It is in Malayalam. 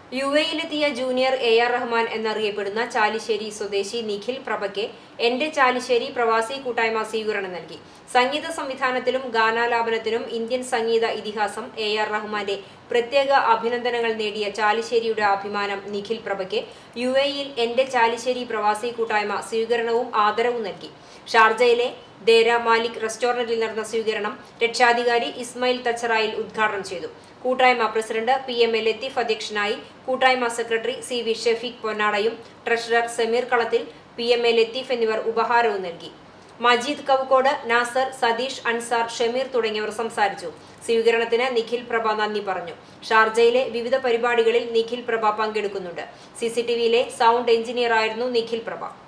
യു എയിലെത്തിയ ജൂനിയർ എ ആർ റഹ്മാൻ എന്നറിയപ്പെടുന്ന ചാലിശ്ശേരി സ്വദേശി നിഖിൽ പ്രഭയ്ക്ക് എന്റെ ചാലിശ്ശേരി പ്രവാസി കൂട്ടായ്മ സ്വീകരണം നൽകി സംഗീത സംവിധാനത്തിലും ഗാനാലാപനത്തിനും ഇന്ത്യൻ സംഗീത ഇതിഹാസം എ ആർ റഹ്മാന്റെ പ്രത്യേക അഭിനന്ദനങ്ങൾ നേടിയ ചാലിശ്ശേരിയുടെ അഭിമാനം നിഖിൽ പ്രഭയ്ക്ക് യു എയിൽ എന്റെ ചാലിശ്ശേരി പ്രവാസി കൂട്ടായ്മ സ്വീകരണവും ആദരവും നൽകി ഷാർജയിലെ ദേര മാലിക് റെസ്റ്റോറന്റിൽ നടന്ന സ്വീകരണം രക്ഷാധികാരി ഇസ്മായിൽ തച്ചറായിൽ ഉദ്ഘാടനം ചെയ്തു കൂട്ടായ്മ president P M A Latheef അധ്യക്ഷനായി കൂട്ടായ്മ സെക്രട്ടറി സി വി ഷെഫീഖ് പൊന്നാടയും treasurer Sameer Kalathil P M A Latheef എന്നിവർ ഉപഹാരവും നൽകി മജീദ് കവുക്കോട് നാസർ സതീഷ് അൻസാർ ഷമീർ തുടങ്ങിയവർ സംസാരിച്ചു സ്വീകരണത്തിന് നിഖിൽ പ്രഭ നന്ദി പറഞ്ഞു ഷാർജയിലെ വിവിധ പരിപാടികളിൽ നിഖിൽ പ്രഭ പങ്കെടുക്കുന്നുണ്ട് സിസിടിവിയിലെ സൗണ്ട് എഞ്ചിനീയറായിരുന്നു നിഖിൽ പ്രഭ